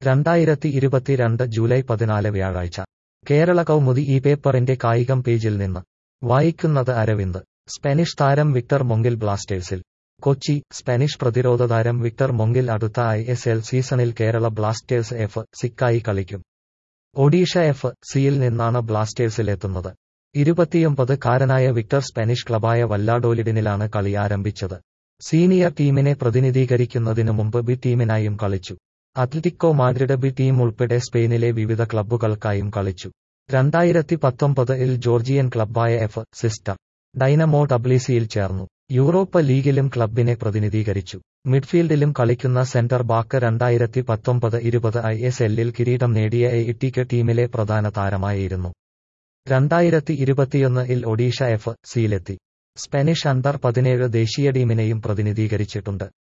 രണ്ടായിരത്തി ഇരുപത്തിരണ്ട് ജൂലൈ പതിനാല് വ്യാഴാഴ്ച കേരള കൗമുദി ഈ പേപ്പറിന്റെ കായികം പേജിൽ നിന്ന് വായിക്കുന്നത് അരവിന്ദ് സ്പാനിഷ് താരം വിക്ടർ മൊങ്കിൽ ബ്ലാസ്റ്റേഴ്സിൽ കൊച്ചി സ്പാനിഷ് പ്രതിരോധ താരം വിക്ടർ മൊങ്കിൽ അടുത്ത ഐ എസ് എൽ സീസണിൽ കേരള ബ്ലാസ്റ്റേഴ്സ് എഫ് സിക്കായി കളിക്കും ഒഡീഷ എഫ് സിയിൽ നിന്നാണ് ബ്ലാസ്റ്റേഴ്സിലെത്തുന്നത് ഇരുപത്തിയൊമ്പത് കാരനായ വിക്ടർ സ്പാനിഷ് ക്ലബായ വല്ലാഡോലിഡിനിലാണ് കളി ആരംഭിച്ചത് സീനിയർ ടീമിനെ പ്രതിനിധീകരിക്കുന്നതിനു മുമ്പ് ബി ടീമിനായും കളിച്ചു അത്ലറ്റിക്കോ മാഡ്രിഡ് ബി ടീം ഉൾപ്പെടെ സ്പെയിനിലെ വിവിധ ക്ലബ്ബുകൾക്കായും കളിച്ചു രണ്ടായിരത്തി പത്തൊമ്പതിൽ ജോർജിയൻ ക്ലബ്ബായ എഫ് സിസ്റ്റർ ഡൈനമോ ഡബ്ലിസിയിൽ ചേർന്നു യൂറോപ്പ ലീഗിലും ക്ലബിനെ പ്രതിനിധീകരിച്ചു മിഡ്ഫീൽഡിലും കളിക്കുന്ന സെന്റർ ബാക്ക് രണ്ടായിരത്തി പത്തൊമ്പത് ഇരുപത് ഐ എസ് എല്ലിൽ കിരീടം നേടിയ എ ഇട്ടിക്ക് ടീമിലെ പ്രധാന താരമായിരുന്നു രണ്ടായിരത്തി ഇരുപത്തിയൊന്ന് ഇൽ ഒഡീഷ എഫ് സിയിലെത്തി സ്പാനിഷ് അണ്ടർ പതിനേഴ് ദേശീയ ടീമിനെയും പ്രതിനിധീകരിച്ചിട്ടുണ്ട്